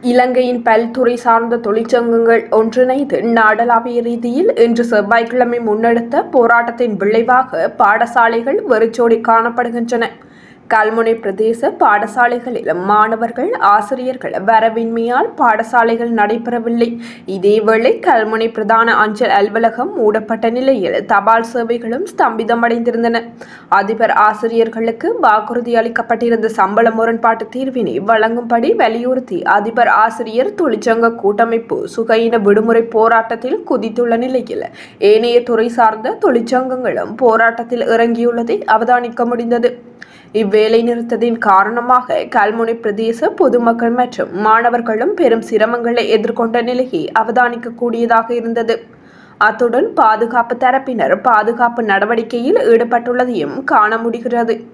இலங்கையின் பல்துறை சார்ந்த தொழிற்சங்கங்கள் ஒன்றிணைந்து நாடளாவிய ரீதியில் இன்று செவ்வாய்க்கிழமை முன்னெடுத்த போராட்டத்தின் விளைவாக பாடசாலைகள் வெறிச்சோடி காணப்படுகின்றன கல்முனை பிரதேச பாடசாலைகளில் மாணவர்கள் ஆசிரியர்கள் வரவின்மையால் பாடசாலைகள் நடைபெறவில்லை இதேவேளை கல்முனை பிரதான அஞ்சல் அலுவலகம் மூடப்பட்ட நிலையில் தபால் சேவைகளும் ஸ்தம்பிதமடைந்திருந்தன அதிபர் ஆசிரியர்களுக்கு வாக்குறுதி அளிக்கப்பட்டிருந்த சம்பள முரண்பாட்டு தீர்வினை வழங்கும்படி வலியுறுத்தி அதிபர் ஆசிரியர் தொழிற்சங்க கூட்டமைப்பு சுகையின விடுமுறை போராட்டத்தில் குதித்துள்ள நிலையில் ஏனைய துறை சார்ந்த தொழிற்சங்கங்களும் போராட்டத்தில் இறங்கியுள்ளதை அவதானிக்க முடிந்தது இவ்வேலை நிறுத்தத்தின் காரணமாக கல்முனை பிரதேச பொதுமக்கள் மற்றும் மாணவர்களும் பெரும் சிரமங்களை எதிர்கொண்ட நிலையை அவதானிக்கக்கூடியதாக இருந்தது அத்துடன் பாதுகாப்பு தரப்பினர் பாதுகாப்பு நடவடிக்கையில் ஈடுபட்டுள்ளதையும் காண முடிகிறது